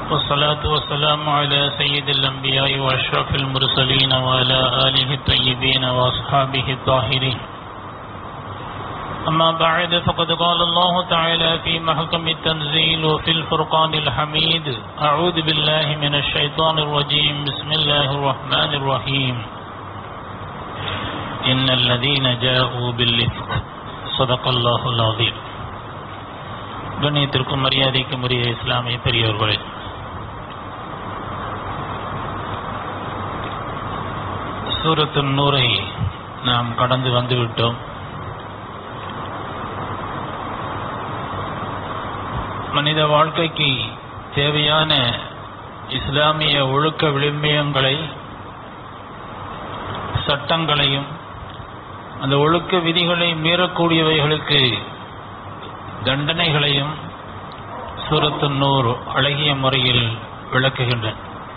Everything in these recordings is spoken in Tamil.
والصلاة والسلام على سيد الأنبياء وأشرف المرسلين وعلى آله الطيبين وأصحابه الطاهرين أما بعد فقد قال الله تعالى في محكم التنزيل وفي الفرقان الحميد أعوذ بالله من الشيطان الرجيم بسم الله الرحمن الرحيم إن الذين جاءوا بالإفك صدق الله العظيم கண்ணியத்திற்கும் மரியாதைக்கும் உரிய இஸ்லாமிய பெரியவர்களே சூரத்து நூரை நாம் கடந்து வந்துவிட்டோம் மனித வாழ்க்கைக்கு தேவையான இஸ்லாமிய ஒழுக்க விளிம்பியங்களை சட்டங்களையும் அந்த ஒழுக்க விதிகளை மீறக்கூடியவைகளுக்கு தண்டனைகளையும் சூரத்து நூறு அழகிய முறையில் விளக்குகின்றன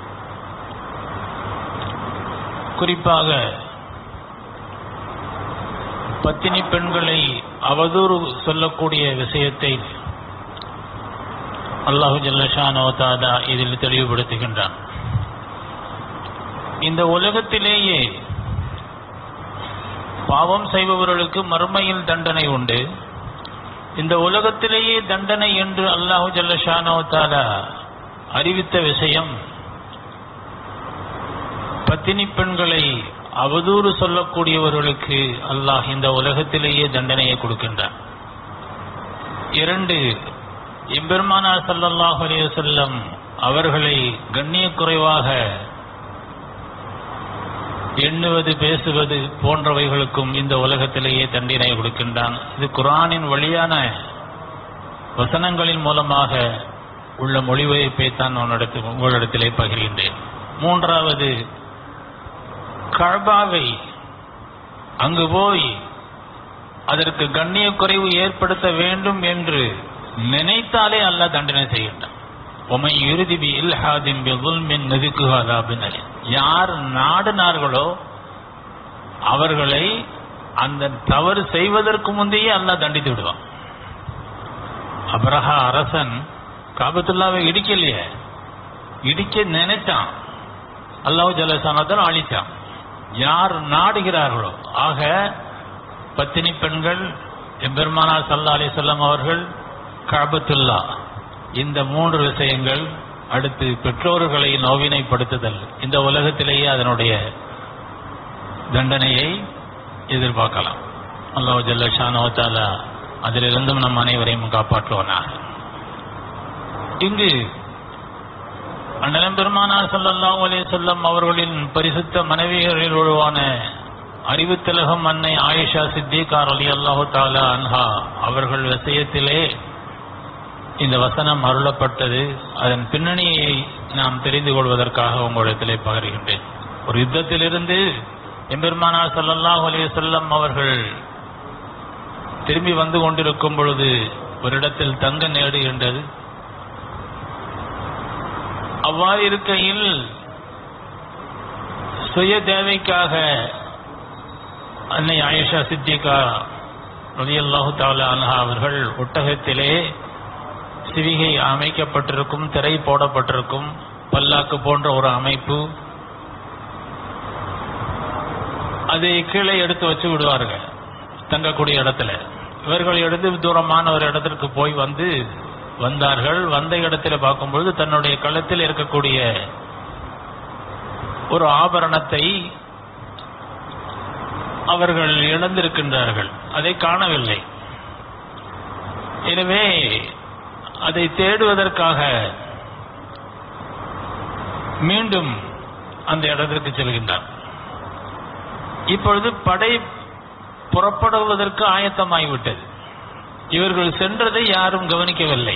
குறிப்பாக பத்தினி பெண்களை அவதூறு சொல்லக்கூடிய விஷயத்தை அல்லாஹு ஜல்லஷானோ தாதா இதில் தெளிவுபடுத்துகின்றான் இந்த உலகத்திலேயே பாவம் செய்பவர்களுக்கு மறுமையில் தண்டனை உண்டு இந்த உலகத்திலேயே தண்டனை என்று அல்லாஹு ஜல்லஷானோ தாலா அறிவித்த விஷயம் பத்தினி பெண்களை அவதூறு சொல்லக்கூடியவர்களுக்கு அல்லாஹ் இந்த உலகத்திலேயே தண்டனையை கொடுக்கின்றான் இரண்டு எம்பெருமானார் சல்லல்லாஹு அலைஹி வஸல்லம் அவர்களை கண்ணிய குறைவாக எண்ணுவது பேசுவது போன்றவைகளுக்கும் இந்த உலகத்திலேயே தண்டனை கொடுக்கின்றான் இது குரானின் வழியான வசனங்களின் மூலமாக உள்ள மொழிபெயர்ப்பை தான் உன்னிடத்தில் உங்களிடத்திலே பகிர்கின்றேன் மூன்றாவது கழ்பாவை அங்கு போய் அதற்கு கண்ணிய குறைவு ஏற்படுத்த வேண்டும் என்று நினைத்தாலே அல்ல தண்டனை செய்கின்றான் உமை இறுதி பி இல்ஹாதின் பின் நெதுக்குகாதாபின் யார் நாடினார்களோ அவர்களை அந்த தவறு செய்வதற்கு முந்தையே அல்ல தண்டித்து விடுவான் அபரஹா அரசன் காபத்துல்லாவை இடிக்கலையே இடிக்க நினைச்சான் அல்லாஹ் ஜலசானத்தில் அழிச்சான் யார் நாடுகிறார்களோ ஆக பத்தினி பெண்கள் எம்பெருமானா சல்லா அலி சொல்லம் அவர்கள் காபத்துல்லா இந்த மூன்று விஷயங்கள் அடுத்து பெற்றோர்களை நோவினைப்படுத்துதல் இந்த உலகத்திலேயே அதனுடைய தண்டனையை எதிர்பார்க்கலாம் அல்லாஹ் ஜல்லஷானோத்தாலா அதிலிருந்தும் நம் அனைவரையும் காப்பாற்றுவானாக இங்கு அண்ணலம் பெருமானார் சல்லல்லாஹு அலைஹி சொல்லம் அவர்களின் பரிசுத்த மனைவிகளில் உருவான அறிவுத்திலகம் அன்னை ஆயிஷா சித்திகார் அலி அல்லாஹு தாலா அன்ஹா அவர்கள் விஷயத்திலே இந்த வசனம் அருளப்பட்டது அதன் பின்னணியை நாம் தெரிந்து கொள்வதற்காக உங்களிடத்திலே பகர்கின்றேன் ஒரு யுத்தத்திலிருந்து எம்பெருமானார் சல்லல்லாஹு அலைஹி செல்லம் அவர்கள் திரும்பி வந்து கொண்டிருக்கும் பொழுது ஒரு இடத்தில் தங்க நேடுகின்றது அவ்வாறு இருக்கையில் சுய தேவைக்காக அன்னை ஆயிஷா சித்திகா ரலியல்லாஹு தாலா அன்ஹா அவர்கள் ஒட்டகத்திலே சிவிகை அமைக்கப்பட்டிருக்கும் திரை போடப்பட்டிருக்கும் பல்லாக்கு போன்ற ஒரு அமைப்பு அதை கீழே எடுத்து வச்சு விடுவார்கள் தங்கக்கூடிய இடத்துல இவர்கள் எடுத்து தூரமான ஒரு இடத்திற்கு போய் வந்து வந்தார்கள் வந்த இடத்துல பார்க்கும்பொழுது தன்னுடைய களத்தில் இருக்கக்கூடிய ஒரு ஆபரணத்தை அவர்கள் இழந்திருக்கின்றார்கள் அதை காணவில்லை எனவே அதை தேடுவதற்காக மீண்டும் அந்த இடத்திற்கு செல்கின்றார் இப்பொழுது படை புறப்படுவதற்கு ஆயத்தமாகிவிட்டது இவர்கள் சென்றதை யாரும் கவனிக்கவில்லை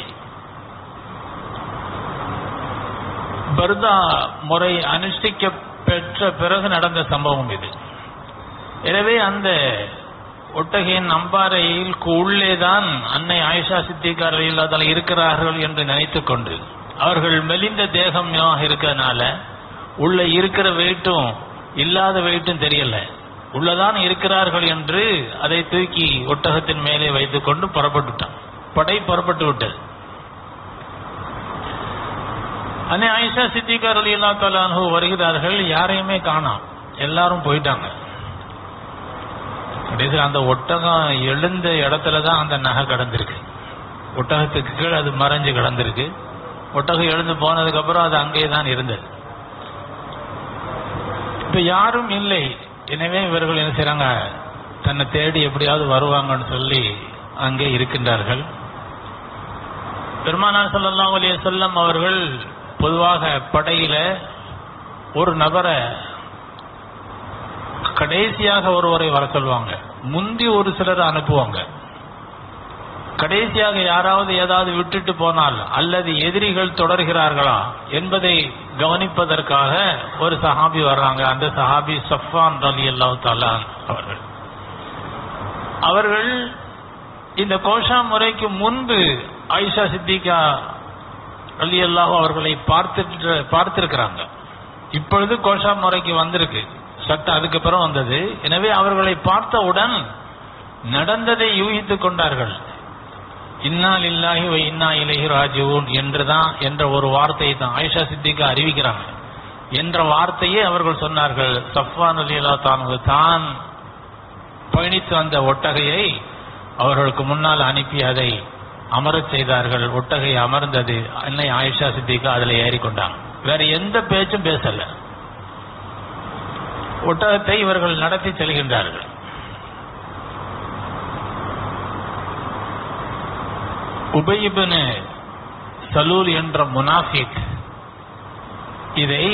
பர்தா முறை அனுஷ்டிக்க பெற்ற பிறகு நடந்த சம்பவம் இது எனவே அந்த ஒட்டகையின் நம்பாரையில் உள்ளேதான் அன்னை ஆயிஷா சித்திகார் இல்லாதால் இருக்கிறார்கள் என்று நினைத்துக் கொண்டு அவர்கள் மெலிந்த தேகமாக இருக்கிறதுனால உள்ள இருக்கிற வெயிட்டும் இல்லாத வெயிட்டும் தெரியல உள்ளதான் இருக்கிறார்கள் என்று அதை தூக்கி ஒட்டகத்தின் மேலே வைத்துக் கொண்டு புறப்பட்டுட்டான் படை புறப்பட்டு விட்டது அன்னை ஆயிஷா சித்திகார் அலி அல்லா தலானு வருகிறார்கள் யாரையுமே காணோம் எல்லாரும் போயிட்டாங்க கடைசியில் அந்த ஒட்டகம் எழுந்த இடத்துல தான் அந்த நகை கிடந்திருக்கு ஒட்டகத்துக்கு கீழே அது மறைஞ்சு கிடந்திருக்கு ஒட்டகம் எழுந்து போனதுக்கு அப்புறம் அது அங்கேயே தான் இருந்தது இப்ப யாரும் இல்லை எனவே இவர்கள் என்ன செய்றாங்க தன்னை தேடி எப்படியாவது வருவாங்கன்னு சொல்லி அங்கே இருக்கின்றார்கள் பெருமானார் ஸல்லல்லாஹு அலைஹி வஸல்லம் அவர்கள் பொதுவாக படையில ஒரு நபரை கடைசியாக ஒருவரை வர சொல்லுவாங்க முந்தி ஒரு சிலர் அனுப்புவாங்க கடைசியாக யாராவது ஏதாவது விட்டுட்டு போனால் அல்லது எதிரிகள் தொடர்கிறார்களா என்பதை கவனிப்பதற்காக ஒரு சஹாபி வர்றாங்க அந்த சஹாபி சஃபான் அலி அல்லாஹ் அவர்கள் அவர்கள் இந்த கோஷா முறைக்கு முன்பு ஆயிஷா சித்திகா அலி அல்லாஹ் அவர்களை பார்த்துட்டு பார்த்திருக்கிறாங்க இப்பொழுது கோஷா முறைக்கு வந்திருக்கு சட்டம் அதுக்கப்புறம் வந்தது எனவே அவர்களை பார்த்தவுடன் நடந்ததை யூகித்துக் கொண்டார்கள் இன்னா லில்லாஹி வ இன்னா இலைஹி ராஜிஊன் என்றுதான் என்ற ஒரு வார்த்தையை தான் ஆயிஷா சித்திகா அறிவிக்கிறாங்க என்ற வார்த்தையே அவர்கள் சொன்னார்கள் சஃப்வான் அலி அல்லா தான் பயணித்து வந்த ஒட்டகையை அவர்களுக்கு முன்னால் அனுப்பி அதை அமரச் செய்தார்கள் ஒட்டகை அமர்ந்தது அன்னை ஆயிஷா சித்திகா அதில் ஏறிக்கொண்டாங்க வேற எந்த பேச்சும் பேசல ஒட்டகத்தை இவர்கள் நடத்தி செல்கின்றார்கள் உபயிபனு சலூல் என்ற முனாஃபிக் இதை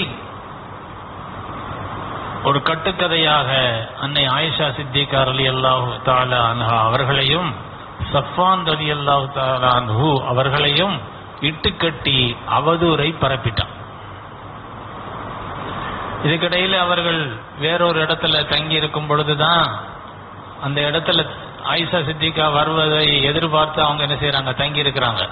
ஒரு கட்டுக்கதையாக அன்னை ஆயிஷா சித்திகார் அலி அல்லாஹு தாலா அன்ஹா அவர்களையும் சஃபான் அலி அல்லாஹு தாலா அன்ஹு அவர்களையும் இட்டுக்கட்டி அவதூறை பரப்பிட்டான் இதுக்கிடையில் அவர்கள் வேறொரு இடத்துல தங்கி இருக்கும் பொழுதுதான் அந்த இடத்துல ஆயிஷா சித்திகா வருவதை எதிர்பார்த்து அவங்க என்ன செய்யறாங்க தங்கி இருக்கிறாங்க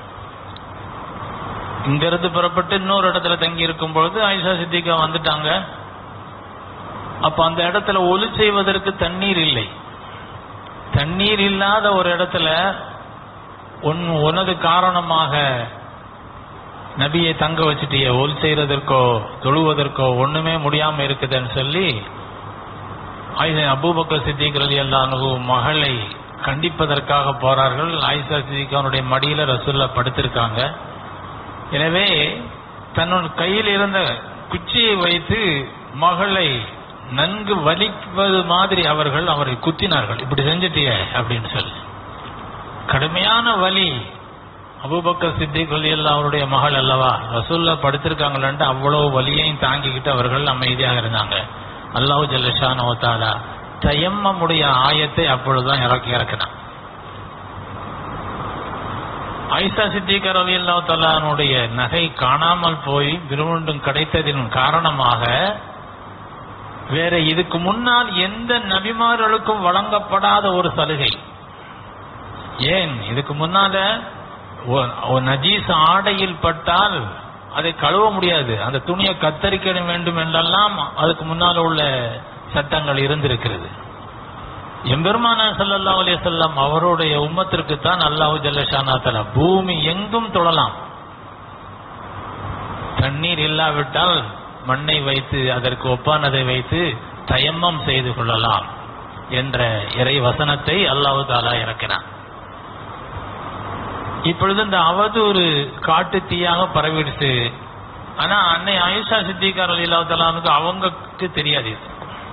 இங்கிருந்து புறப்பட்டு இன்னொரு இடத்துல தங்கி இருக்கும் பொழுது ஆயிஷா சித்திகா வந்துட்டாங்க அப்ப அந்த இடத்துல ஒலி செய்வதற்கு தண்ணீர் இல்லை தண்ணீர் இல்லாத ஒரு இடத்துல உன் உனது காரணமாக நபியை தங்க வச்சுட்டிய ஒல் செய்யறதற்கோ தொழுவதற்கோ ஒண்ணுமே முடியாம இருக்குதுன்னு சொல்லி ஆயிஷா அபூபக்கர் சித்திக் ரலி அல்லாஹு மகளை கண்டிப்பதற்காக போறார்கள் ஆயிஷா சித்திகானுடைய மடியில ரசுல்லா படுத்திருக்காங்க எனவே தன்னோட கையில் இருந்த குச்சியை வைத்து மகளை நன்கு வலிப்பது மாதிரி அவர்கள் அவரை குத்தினார்கள் இப்படி செஞ்சிட்டிய அப்படின்னு சொல்லி கடுமையான வலி அபூபக்கர் சித்திக் அலி அல்லா அவருடைய மகள் அல்லவா ரசூல்லா படுத்திருக்காங்களன்ட்டு அவ்வளவு வலியையும் தாங்கிக்கிட்டு அவர்கள் அமைதியாக இருந்தாங்க அல்லாஹு ஜல்லஷானோ தாலா தயம்மமுடைய ஆயத்தை அப்பொழுதுதான் இறக்கி இறக்கினான் ஐசா சித்திகர் அலி அல்லா தலானுடைய நகை காணாமல் போய் விரும்பும் கிடைத்ததின் காரணமாக வேற இதுக்கு முன்னால் எந்த நபிமார்களுக்கும் வழங்கப்படாத ஒரு சலுகை ஏன் இதுக்கு முன்னால ஒ- ஒரு நஜீஸ் ஆடையில் பட்டால் அதை கழுவ முடியாது அந்த துணியை கத்தரிக்க வேண்டும் என்றெல்லாம் அதுக்கு முன்னால் உள்ள சட்டங்கள் இருந்திருக்கிறது எம்பெருமானார் ஸல்லல்லாஹு அலைஹி வஸல்லம் அவருடைய உம்மத்திற்கு தான் அல்லாஹு ஜல்லஷானா தஆலா பூமி எங்கும் தொழலாம் தண்ணீர் இல்லாவிட்டால் மண்ணை வைத்து அதற்கு ஒப்பானதை வைத்து தயம்மம் செய்து கொள்ளலாம் என்ற இறை வசனத்தை அல்லாஹு தாலா இறக்கினான் இப்பொழுது இந்த அவதூறு காட்டு தீயாக பரவிடுச்சு ஆனா அன்னை ஆயிஷா சித்திகார் அலி அல்லாஹாலுக்கு அவங்களுக்கு தெரியாது இது.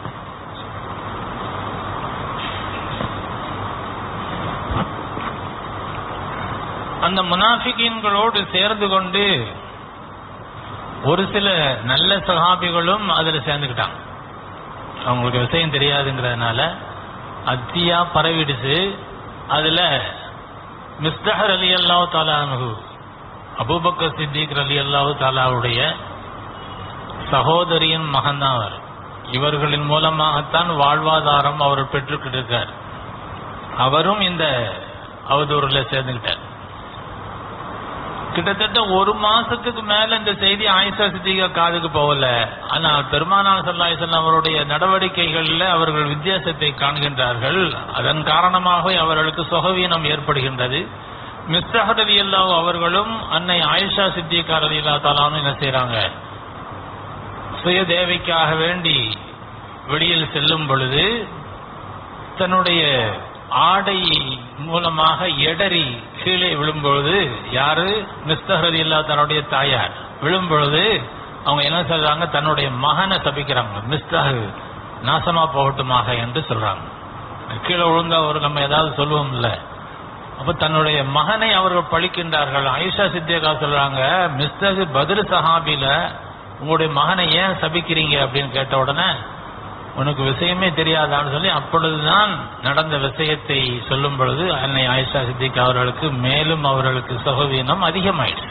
அந்த முனாஃபிகீன்களோடு சேர்ந்து கொண்டு ஒரு சில நல்ல சகாபிகளும் அதுல சேர்ந்துக்கிட்டாங்க அவங்களுக்கு விஷயம் தெரியாதுங்கிறதுனால அத்தியா பரவிடுச்சு அதுல மிஸ்தஹர் அலி அல்லாஹ் தாலானு அபூபக்கர் சித்திக் அலி அல்லாஹ் தாலாவுடைய சகோதரியின் மகன்தான் அவர் இவர்களின் மூலமாகத்தான் வாழ்வாதாரம் அவர் பெற்றுக்கிட்டு இருக்கார் அவரும் இந்த அவதூறுல சேர்ந்துக்கிட்டார் கிட்டத்தட்ட ஒரு மாசத்துக்கு மேல இந்த செய்தி ஆயிஷா சித்திகா காதுக்கு போகல ஆனால் பெருமானார் ஸல்லல்லாஹு அலைஹி அவருடைய நடவடிக்கைகளில் அவர்கள் வித்தியாசத்தை காண்கின்றார்கள் அதன் காரணமாக அவர்களுக்கு சுகவீனம் ஏற்படுகின்றது மிஸ்தஹர் அலி அல்லாஹ் அவர்களும் அன்னை ஆயிஷா சித்திகார் அலி அல்லா தாலான்னு என்ன செய்றாங்க சுய தேவைக்காக வேண்டி வெளியில் செல்லும் பொழுது தன்னுடைய ஆடை மூலமாக எடறி கீழே விழும்பொழுது யாரு மிஸ்தஹர் அலி அல்லா தன்னுடைய தாயார் விழும்பொழுது அவங்க என்ன சொல்றாங்க தன்னுடைய மகனை சபிக்கிறாங்க மிஸ்தஹ் நாசமா போகட்டுமாக என்று சொல்றாங்க கீழே விழுந்தா ஒரு நம்ம ஏதாவது சொல்லுவோம்ல அப்ப தன்னுடைய மகனை அவர்கள் பழிக்கின்றார்கள் ஆயிஷா சித்தியகா சொல்றாங்க மிஸ்தக் பதில் சஹாபில உங்களுடைய மகனை ஏன் சபிக்கிறீங்க அப்படின்னு கேட்ட உடனே உனக்கு விஷயமே தெரியாதான்னு சொல்லி அப்பொழுதுதான் நடந்த விஷயத்தை சொல்லும் பொழுது அன்னை ஆயிஷா சித்திக் அவர்களுக்கு மேலும் அவர்களுக்கு சகவீனம் அதிகமாயிடுச்சு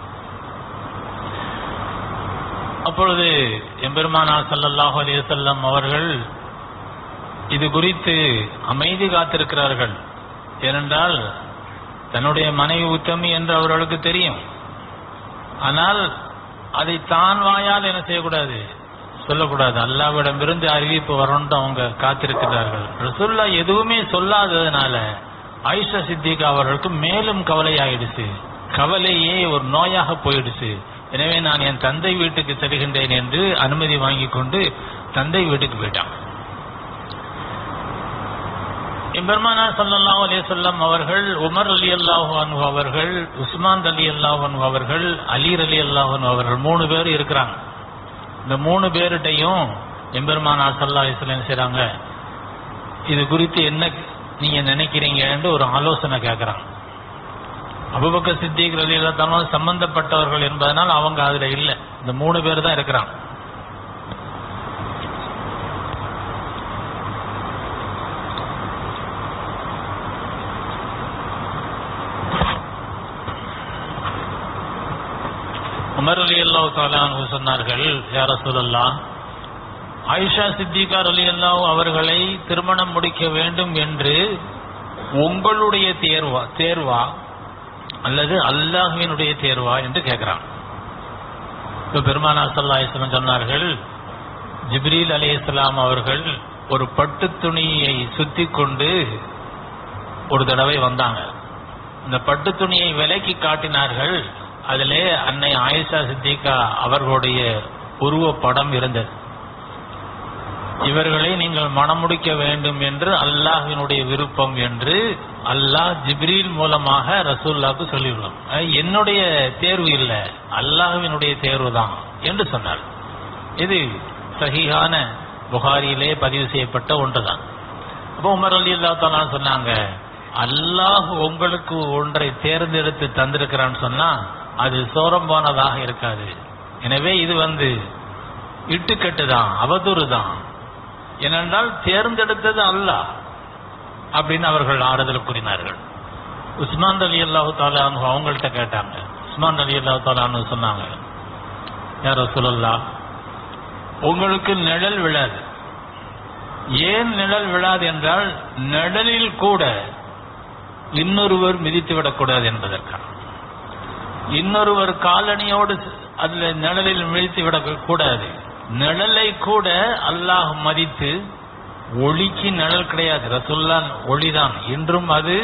அப்பொழுது எம்பெருமானார் ஸல்லல்லாஹு அலைஹி வஸல்லம் அவர்கள் இது குறித்து அமைதி காத்திருக்கிறார்கள் ஏனென்றால் தன்னுடைய மனைவி உத்தமி என்று அவர்களுக்கு தெரியும் ஆனால் அதை தான் வாயால் என்ன செய்யக்கூடாது சொல்லக்கூடாது அல்லாவிடமிருந்து அறிவிப்பு வரணும்னு அவங்க காத்திருக்கிறார்கள் ரசுல்லா எதுவுமே சொல்லாததுனால ஆயிஷா சித்திகா அவர்களுக்கு மேலும் கவலை ஆயிடுச்சு கவலையே ஒரு நோயாக போயிடுச்சு எனவே நான் என் தந்தை வீட்டுக்கு செல்கின்றேன் என்று அனுமதி வாங்கி கொண்டு தந்தை வீட்டுக்கு போயிட்டான் எம்பெருமானார் ஸல்லல்லாஹு அலைஹி வஸல்லம் அவர்கள் உமர் அலி அல்லாஹு அன்ஹு அவர்கள் உஸ்மான் அலி அல்லாஹு அன்ஹு அவர்கள் அலி அலி அல்லாஹு அன்ஹு அவர்கள் மூணு பேர் இருக்கிறாங்க இந்த மூணு பேர்கிட்டையும் எம்பெருமானார் ஸல்லல்லாஹு அலைஹி வஸல்லம் செய்றாங்க இது குறித்து என்ன நீங்க நினைக்கிறீங்கன்னு ஒரு ஆலோசனை கேட்கறாங்க அபுபக்கர் சித்திக் அலி அல்லா சம்பந்தப்பட்டவர்கள் என்பதனால் அவங்க அதுல இல்ல இந்த மூணு பேர் தான் இருக்கிறாங்க உமர் அலி அல்லாஹ் தாலானு சொன்னார்கள் யார சொல்லலாம் ஆயிஷா சித்திகார் அலி அல்லாஹ் அவர்களை திருமணம் முடிக்க வேண்டும் என்று உங்களுடைய தேர்வா தேர்வா அல்லது அல்லாஹ்வினுடைய தேர்வா என்று கேட்கிறான் இப்ப பெருமானா சல்லாஹிஸ்லம் சொன்னார்கள் ஜிப்ரீல் அலைஹிஸ்ஸலாம் அவர்கள் ஒரு பட்டு துணியை சுத்தி கொண்டு ஒரு தடவை வந்தாங்க இந்த பட்டு துணியை விலைக்கு காட்டினார்கள் அதிலே அன்னை ஆயிஷா சித்திகா அவர்களுடைய உருவ படம் இருந்தது இவர்களை நீங்கள் மணமுடிக்க வேண்டும் என்று அல்லாஹ்வினுடைய விருப்பம் என்று அல்லாஹ் ஜிப்ரீல் மூலமாக ரசூல்லாவுக்கு சொல்லியுள்ளோம் அஹ் என்னுடைய தேர்வு இல்லை அல்லாஹ்வினுடைய தேர்வு தான் என்று சொன்னார் இது சஹீஹான புகாரியிலே பதிவு செய்யப்பட்ட ஒன்றுதான் அப்போ உமர் அலி அல்லா சொன்னாங்க அல்லாஹ் உங்களுக்கு ஒன்றை தேர்ந்தெடுத்து தந்திருக்கிறான்னு சொன்னா அது சோரம்பானதாக இருக்காது எனவே இது வந்து இட்டுக்கட்டு தான் அவதூறு தான் ஏனென்றால் தேர்ந்தெடுத்தது அல்லாஹ் அப்படின்னு அவர்கள் ஆறுதல் கூறினார்கள் உஸ்மான் அலி அல்லாஹு தாலானு அவங்கள்ட்ட கேட்டாங்க உஸ்மான் அலி அல்லாஹு தாலானு சொன்னாங்க யார் சொல்லல்லா உங்களுக்கு நிழல் விழாது ஏன் நிழல் விழாது என்றால் நிழலில் கூட இன்னொருவர் மிதித்து விடக்கூடாது என்பதற்காக இன்னொருவர் காலணியோடு அதுல நிழலில் மிதித்து விடக்கூடாது நிழலை கூட அல்லாஹ் மதித்து ஒளிக்கு நிழல் கிடையாது ரசுல்லா ஒளிதான் இன்றும் அது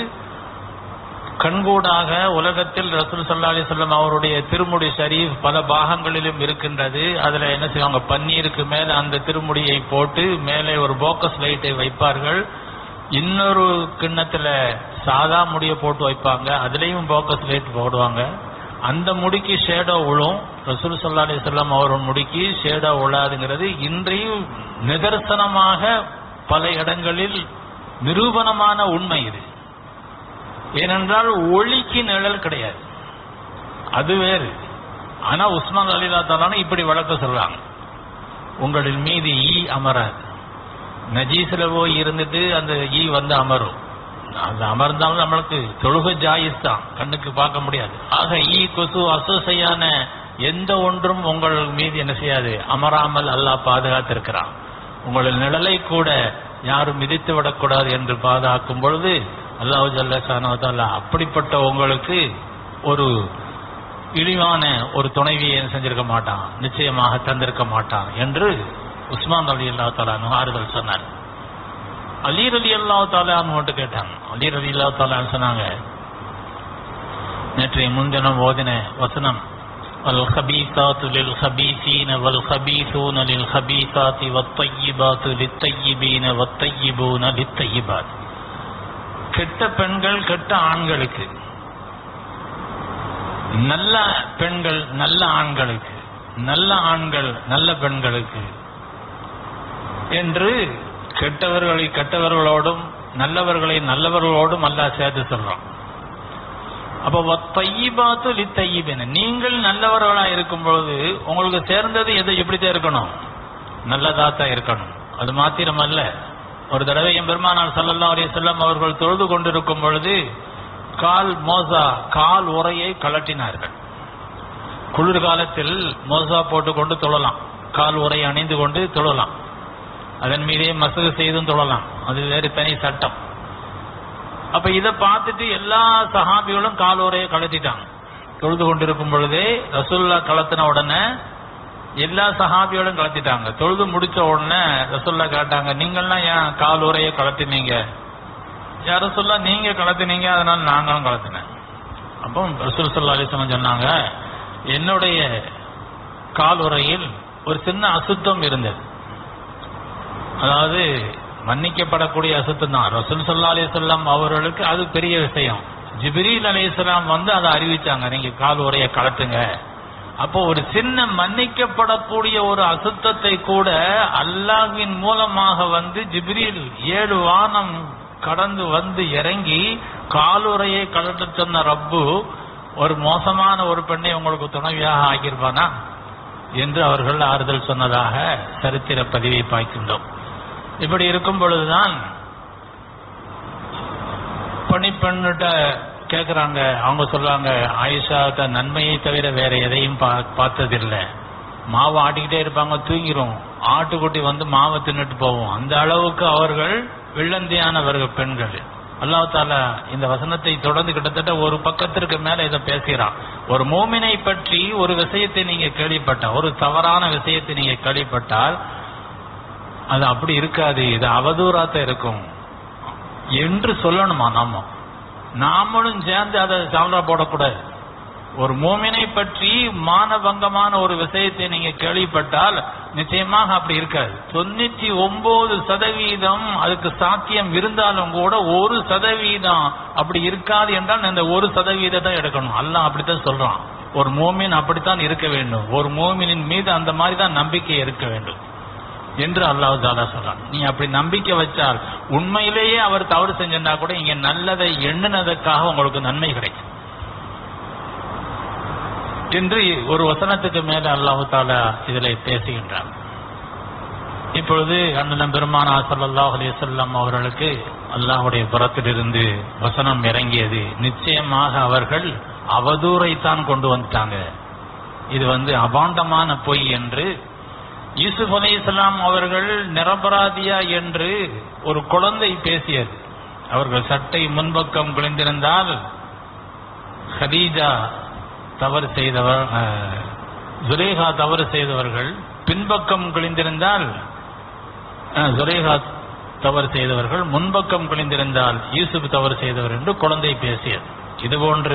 கண்கூடாக உலகத்தில் ரசூல் சல்லா அலி சொல்லம் அவருடைய திருமுடி ஷரீஃப் பல பாகங்களிலும் இருக்கின்றது அதுல என்ன செய்வாங்க பன்னீருக்கு மேல அந்த திருமுடியை போட்டு மேலே ஒரு போக்கஸ் லைட்டை வைப்பார்கள் இன்னொரு கிண்ணத்துல சாதா முடியை போட்டு வைப்பாங்க அதுலயும் போக்கஸ் லைட் போடுவாங்க அந்த முடிக்கு ஷேடோ விழும் ரசூல் சல்லா அலி சொல்லம் அவரோட முடிக்கு ஷேடோ விழாதுங்கிறது இன்றையும் நிதர்சனமாக பல இடங்களில் நிரூபணமான உண்மை இது ஏனென்றால் ஒளிக்கு நிழல் கிடையாது அது வேறு ஆனா உஸ்மான் அலிலா தாலான இப்படி வழக்க சொல்றாங்க உங்களின் மீது ஈ அமராது நஜீஸ்ல போய் இருந்துட்டு அந்த ஈ வந்து அமரும் அது அமர்ந்தாலும் நம்மளுக்கு தொழுக ஜாயிஸ் தான் கண்ணுக்கு பார்க்க முடியாது ஆக ஈ கொசு அசோசையான எந்த ஒன்றும் உங்கள் மீது என்ன செய்யாது அமராமல் அல்லாஹ் பாதுகாத்திருக்கிறான் உங்கள் நிழலை கூட யாரும் மிதித்து விடக்கூடாது என்று பாதுகாக்கும் பொழுது அல்லாஹு ஜல்லா அப்படிப்பட்ட உங்களுக்கு ஒரு இழிவான ஒரு துணைவியை செஞ்சிருக்க மாட்டான் நிச்சயமாக தந்திருக்க மாட்டான் என்று உஸ்மான் அலி அல்லா தாலானு ஆறுதல் சொன்னார் அலீர் அலி அல்லா தாலான்னு கேட்டாங்க அலீர் அலி அல்லா தாலான்னு சொன்னாங்க நேற்றைய முன்தினம் ஓதின வசனம் والخبيثات للخبيثين والخبيثون للخبيثات والطيبات للطيبين والطيبون للطيبات கெட்ட பெண்கள் கெட்ட ஆண்களுக்கு நல்ல பெண்கள் நல்ல ஆண்களுக்கு நல்ல ஆண்கள் நல்ல பெண்களுக்கு என்று கெட்டவர்களை கெட்டவர்களோடும் நல்லவர்களை நல்லவர்களோடும் அல்லாஹ் சேர்த்து சொல்றான் அப்ப தையிபாத்து லித்தையிபின நீங்கள் நல்லவர்களா இருக்கும் பொழுது உங்களுக்கு சேர்ந்தது எது எப்படித்தான் இருக்கணும் நல்லதா தான் இருக்கணும் அது மாத்திரமல்ல ஒரு தடவை என் பெருமானார் சல்லல்லா அலி செல்லம் அவர்கள் தொழுது கொண்டிருக்கும் பொழுது கால் மோசா கால் உரையை கலட்டினார்கள் குளிர்காலத்தில் மோசா போட்டுக்கொண்டு தொழலாம் கால் உரை அணிந்து கொண்டு தொழலாம் அதன் மீதே மசகு செய்தும் தொழலாம் அது வேறு தனி சட்டம் அப்ப இதை பார்த்துட்டு எல்லா சஹாபிகளும் கால் உரையை கலத்திட்டாங்க தொழுது கொண்டிருக்கும் பொழுதே ரசுல்லா கலத்தின உடனே எல்லா சஹாபியோடும் கலத்திட்டாங்க தொழுது முடிச்ச உடனே ரசுல்லா கேட்டாங்க நீங்கள்லாம் ஏன் கால் உரையை கலத்தினீங்க யார சொல்ல நீங்க கலத்தினீங்க அதனால நாங்களும் கலத்தினேன் அப்போ ரசூல் சல்லா அலிஸ்லாம் சொன்னாங்க என்னுடைய கால் உரையில் ஒரு சின்ன அசுத்தம் இருந்தது அதாவது மன்னிக்கப்படக்கூடிய அசுத்தம் தான் ரசூல் சல்லா அலிஸ்லாம் அவர்களுக்கு அது பெரிய விஷயம் ஜிப்ரீல் அலிஸ்லாம் வந்து அதை அறிவிச்சாங்க நீங்க கால் உரையை கலட்டுங்க அப்போ ஒரு சின்ன மன்னிக்கப்படக்கூடிய ஒரு அசுத்தத்தை கூட அல்லாஹ்வின் மூலமாக வந்து ஜிப்ரீல் ஏழு வானம் கடந்து வந்து இறங்கி காலுரையை கலட்ட சொன்ன ரப்பு ஒரு மோசமான ஒரு பெண்ணை உங்களுக்கு துணைவியாக ஆகியிருப்பானா என்று அவர்கள் ஆறுதல் சொன்னதாக சரித்திர பதிவை பார்க்கின்றோம் இப்படி இருக்கும் பொழுதுதான் பணிப்பெண்ணிட்ட கேக்குறாங்க அவங்க சொல்றாங்க ஆயிஷா தன் நன்மையை தவிர வேற எதையும் பா- பார்த்ததில்லை மாவை ஆட்டிக்கிட்டே இருப்பாங்க தூங்கிரும் ஆட்டுக்குட்டி வந்து மாவை தின்னுட்டு போவோம் அந்த அளவுக்கு அவர்கள் வெள்ளந்தியானவர்கள் பெண்கள் அல்லாஹ் தாலா இந்த வசனத்தை தொடர்ந்து கிட்டத்தட்ட ஒரு பக்கத்திற்கு மேல இதை பேசுகிறான் ஒரு மோமினை பற்றி ஒரு விஷயத்தை நீங்க கேள்விப்பட்டா ஒரு தவறான விஷயத்தை நீங்க கேள்விப்பட்டால் அது அப்படி இருக்காது இது அவதூறாத்தான் இருக்கும் என்று சொல்லணுமா நாம நாமளும் சேர்ந்து அதை சால்ரா போடக்கூடாது ஒரு மூமினை பற்றி மானபங்கமான ஒரு விஷயத்தை நீங்க கேள்விப்பட்டால் நிச்சயமாக அப்படி இருக்காது தொண்ணூத்தி ஒன்பது சதவீதம் அதுக்கு சாத்தியம் இருந்தாலும் கூட ஒரு சதவீதம் அப்படி இருக்காது என்றால் இந்த ஒரு சதவீதத்தை எடுக்கணும் அல்லாஹ் அப்படித்தான் சொல்றான் ஒரு மோமின் அப்படித்தான் இருக்க வேண்டும் ஒரு மோமினின் மீது அந்த மாதிரி தான் நம்பிக்கை இருக்க வேண்டும் என்று அல்லாஹ் தாலா சொல்றான் நீ அப்படி நம்பிக்கை வச்சால் உண்மையிலேயே அவர் தவறு செஞ்சிருந்தா கூட இங்க நல்லதை எண்ணுனதுக்காக உங்களுக்கு நன்மை கிடைக்கும் என்று ஒரு வசனத்துக்கு மேல அல்லாஹு தாலா இதில் பேசுகின்றார் இப்பொழுது அண்ணன் பெருமானா ஸல்லல்லாஹு அலைஹி வஸல்லம் அவர்களுக்கு அல்லாஹ்வுடைய புறத்திலிருந்து வசனம் இறங்கியது நிச்சயமாக அவர்கள் அவதூறைத்தான் கொண்டு வந்துட்டாங்க இது வந்து அபாண்டமான பொய் என்று யூசுப் அலைஹிஸ்ஸலாம் அவர்கள் நிரபராதியா என்று ஒரு குழந்தை பேசியது அவர்கள் சட்டை முன்பக்கம் குளிந்திருந்தால் ஹதீஜா தவறு செய்தவர் அஹ், ஜுலேஹா தவறு செய்தவர்கள் பின்பக்கம் குளிந்திருந்தால் அஹ், ஜுலேஹா தவறு செய்தவர்கள் முன்பக்கம் குளிந்திருந்தால் யூசுப் தவறு செய்தவர் என்று குழந்தை பேசியது இதுபோன்று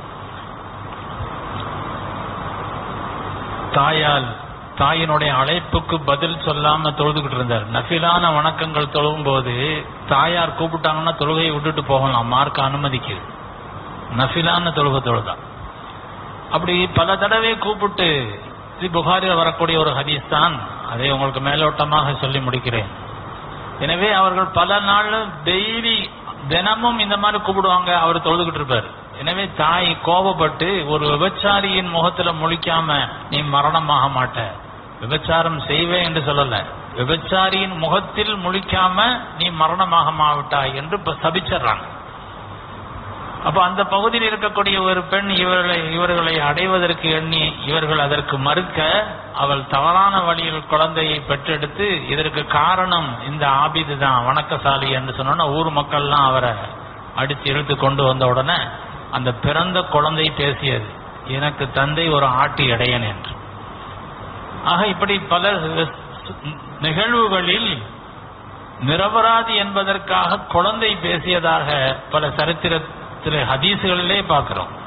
தாயால் தாயினுடைய அழைப்புக்கு பதில் சொல்லாம தொழுதுகிட்டு இருந்தார் நஃபிலான வணக்கங்கள் தொழும் போது தாயார் கூப்பிட்டாங்கன்னா தொழுகையை விட்டுட்டு போகலாம் மார்க்க அனுமதிக்குது நஃபிலான தொழுகை தொழுதான் அப்படி பல தடவை கூப்பிட்டு இது புகாரில் வரக்கூடிய ஒரு ஹதீஸ் தான் அதை உங்களுக்கு மேலோட்டமாக சொல்லி முடிக்கிறேன் எனவே அவர்கள் பல நாள் டெய்லி தினமும் இந்த மாதிரி கூப்பிடுவாங்க அவர் தொழுதுகிட்டு இருப்பார் எனவே தாய் கோபப்பட்டு ஒரு விபச்சாரியின் முகத்துல முழிக்காம நீ மரணமாக மாட்ட விபச்சாரம் செய்வே என்று சொல்லல விபச்சாரியின் முகத்தில் முழிக்காம நீ மரணமாக மாவிட்டாய் என்று இப்ப சபிச்சிடுறாங்க அப்ப அந்த பகுதியில் இருக்கக்கூடிய ஒரு பெண் இவர்களை இவர்களை அடைவதற்கு எண்ணி இவர்கள் அதற்கு மறுக்க அவள் தவறான வழியில் குழந்தையை பெற்றெடுத்து இதற்கு காரணம் இந்த ஆபிது தான் வணக்கசாலி என்று சொன்னோன்னா ஊர் மக்கள்லாம் அவரை அடித்து இழுத்து கொண்டு வந்த உடனே அந்த பிறந்த குழந்தை பேசியது எனக்கு தந்தை ஒரு ஆட்டி இடையன் என்று ஆக இப்படி பல நிகழ்வுகளில் நிரபராதி என்பதற்காக குழந்தை பேசியதாக பல சரித்திரத்தில் ஹதீசுகளிலே பார்க்கிறோம்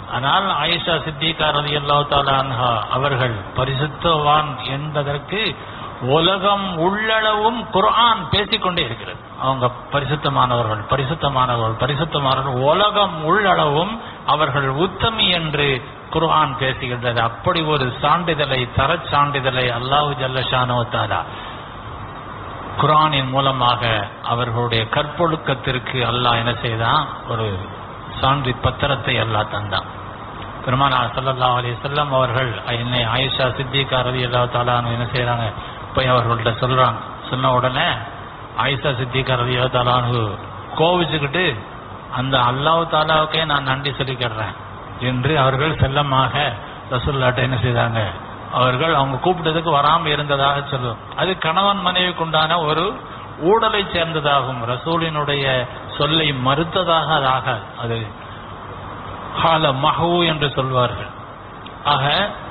ஆனால் ஆயிஷா சித்திகா ரலியல்லாஹு தஆலா அன்ஹா அவர்கள் பரிசுத்தவான் என்பதற்கு உலகம் உள்ளளவும் குர்ஆன் பேசிக்கொண்டே இருக்கிறது அவங்க பரிசுத்தமானவர்கள் பரிசுத்தமானவர்கள் பரிசுத்தமானவர்கள் உலகம் உள்ளளவும் அவர்கள் உத்தமி என்று குர்ஆன் பேசுகின்றது அப்படி ஒரு சான்றிதழை தரச் சான்றிதழை அல்லாஹு ஜல்லஷானோ தாலா குர்ஆனின் மூலமாக அவர்களுடைய கற்பொழுக்கத்திற்கு அல்லாஹ் என்ன செய்தான் ஒரு சான்றி பத்திரத்தை அல்லாஹ் தந்தான் பெருமானார் ஸல்லல்லாஹு அலைஹி வஸல்லம் அவர்கள் என்னை ஆயிஷா சித்திகா ரலியல்லாஹு தஆலா அன்ஹா என்ன செய்றாங்க போய் அவர்கள்ட்ட சொல்றாங்க சொன்ன உடனே ஆயிஷா சித்திகா ரலியல்லாஹு தஆலா அன்ஹு கோவிச்சுக்கிட்டு அந்த அல்லாஹ் தாலாவுக்கே நான் நன்றி சொல்லிக்கிறேன் என்று அவர்கள் செல்லமாக ரசூல்லாட்ட என்ன செய்தாங்க அவர்கள் அவங்க கூப்பிட்டதுக்கு வராம இருந்ததாக சொல்லுவோம் அது கணவன் மனைவிக்கு உண்டான ஒரு ஊழலை சேர்ந்ததாகும் ரசூலினுடைய சொல்லை மறுத்ததாக அது ஆகாது அது ஹால மஹூ என்று சொல்வார்கள் ஆக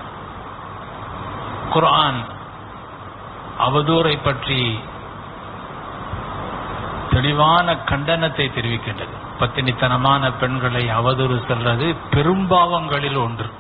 குர்ஆன் அவதூறை பற்றி தெளிவான கண்டனத்தை தெரிவிக்கின்றது பத்தினித்தனமான பெண்களை அவதூறு செல்வது பெரும்பாவங்களில் ஒன்று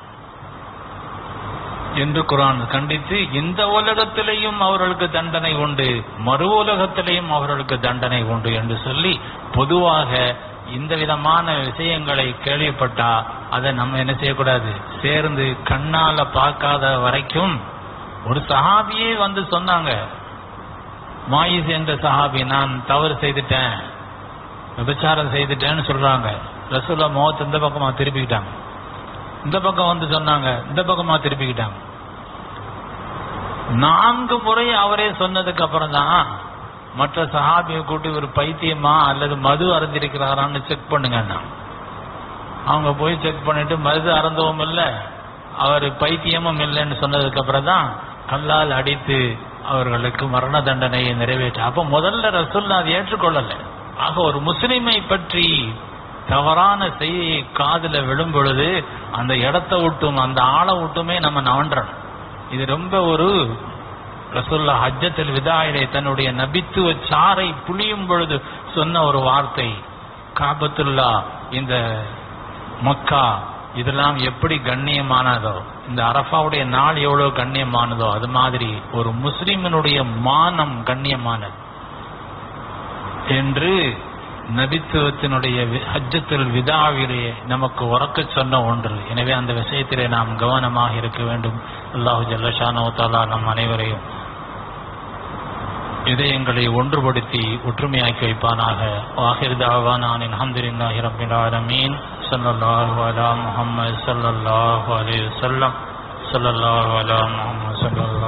என்று குரான் கண்டித்து இந்த உலகத்திலேயும் அவர்களுக்கு தண்டனை உண்டு மறு உலகத்திலேயும் அவர்களுக்கு தண்டனை உண்டு என்று சொல்லி பொதுவாக இந்த விதமான விஷயங்களை கேள்விப்பட்டா அதை நம்ம என்ன செய்யக்கூடாது சேர்ந்து கண்ணால பார்க்காத வரைக்கும் ஒரு சஹாபியே வந்து சொன்னாங்க மாயிஸ் என்ற சஹாபி நான் தவறு செய்துட்டேன் விபச்சாரம் செய்துட்டேன்னு சொல்றாங்க ரசூலா முகத்தை இந்த பக்கமா திருப்பிக்கிட்டாங்க இந்த பக்கம் வந்து சொன்னாங்க இந்த பக்கமா திருப்பிக்கிட்டாங்க நான்கு முறை அவரே சொன்னதுக்கு அப்புறம் தான் மற்ற சஹாபியை கூட்டி ஒரு பைத்தியமா அல்லது மது அருந்திருக்கிறாரான்னு செக் பண்ணுங்க அவங்க போய் செக் பண்ணிட்டு மது அருந்தவும் இல்லை அவர் பைத்தியமும் இல்லைன்னு சொன்னதுக்கு அப்புறம் தான் கல்லால் அடித்து அவர்களுக்கு மரண தண்டனையை நிறைவேற்ற அப்ப முதல்ல ரசூல்லா அதை ஏற்றுக்கொள்ளல ஆக ஒரு முஸ்லிமை பற்றி தவறான செய்தியை காதுல விழும் பொழுது அந்த இடத்தை விட்டும் அந்த ஆளை விட்டுமே நம்ம நவன்றணும் இது ரொம்ப ஒரு ரசூல்லா ஹஜ்ஜத்தில் விதாயிலே தன்னுடைய நபித்துவ சாரை புளியும் பொழுது சொன்ன ஒரு வார்த்தை காபத்துல்லா இந்த மக்கா இதெல்லாம் எப்படி கண்ணியமானதோ இந்த அரஃபாவுடைய நாள் எவ்வளவு கண்ணியமானதோ அது மாதிரி ஒரு முஸ்லிமினுடைய மானம் கண்ணியமானது என்று நபித்துவத்தினுடைய வி- ஹஜ்ஜத்துல் விதாவிலே நமக்கு உறக்க சொன்ன ஒன்று எனவே அந்த விஷயத்திலே நாம் கவனமாக இருக்க வேண்டும் அல்லாஹு ஜல்லஷானோ தாலா நம் அனைவரையும் இதயங்களை ஒன்றுபடுத்தி ஒற்றுமையாக்கி வைப்பானாக வாஹிர் தாவானான் அல்ஹம்துலில்லாஹி ரப்பில் ஆலமீன் ஸல்லல்லாஹு அலா முஹம்மது ஸல்லல்லாஹு அலைஹி வஸல்லம் ஸல்லல்லாஹு அலா முஹம்மது ஸல்லல்லாஹு